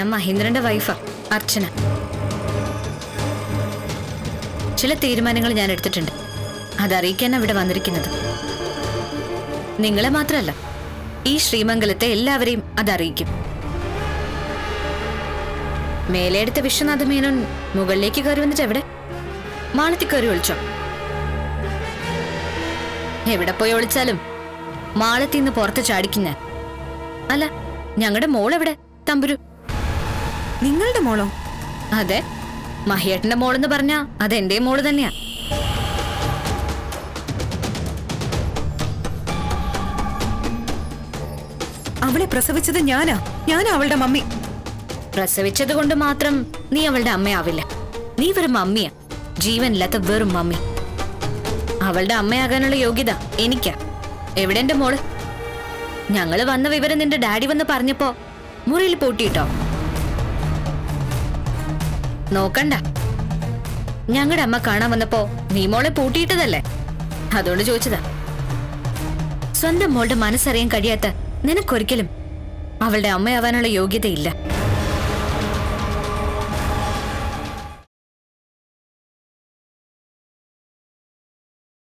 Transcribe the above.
ഞാൻ മഹേന്ദ്രന്റെ വൈഫാ അർച്ചന ചില തീരുമാനങ്ങൾ ഞാൻ എടുത്തിട്ടുണ്ട് അതറിയിക്കാൻ ഇവിടെ വന്നിരിക്കുന്നത് നിങ്ങളെ മാത്രമല്ല ഈ ശ്രീമംഗലത്തെ എല്ലാവരെയും അതറിയിക്കും മേലെടുത്ത വിശ്വനാഥ മേനോൻ മുകളിലേക്ക് കയറി വന്നിട്ട് എവിടെ മാളത്തിൽ കയറി ഒളിച്ചോ എവിടെ പോയി ഒളിച്ചാലും മാളത്തിൽ നിന്ന് പുറത്ത് ചാടിക്കുന്ന അല്ല ഞങ്ങളുടെ മോൾ എവിടെ തമ്പുരു നിങ്ങളുടെ മോളോ അതെ മഹിയേട്ടന്റെ മോളെന്ന് പറഞ്ഞാ അത് എന്റെ മോള് തന്നെയാ അവളെ പ്രസവിച്ചത് ഞാനാ ഞാനാ അവളുടെ മമ്മി പ്രസവിച്ചത് കൊണ്ട് മാത്രം നീ അവളുടെ അമ്മയാവില്ല നീ വെറും മമ്മിയാ ജീവനില്ലാത്ത വെറും മമ്മി അവളുടെ അമ്മയാകാനുള്ള യോഗ്യത എനിക്കാ എവിടെ എന്റെ മോള് ഞങ്ങള് വന്ന വിവരം നിന്റെ ഡാഡി വന്ന് പറഞ്ഞപ്പോ മുറിയിൽ പൂട്ടിയിട്ടോ നോക്കണ്ട ഞങ്ങളുടെ അമ്മ കാണാൻ വന്നപ്പോ നീ മോളെ പൂട്ടിയിട്ടതല്ലേ അതുകൊണ്ട് ചോദിച്ചതാ സ്വന്തം മോളുടെ മനസ്സറിയാൻ കഴിയാത്ത നിനക്കൊരിക്കലും അവളുടെ അമ്മയാവാനുള്ള യോഗ്യതയില്ല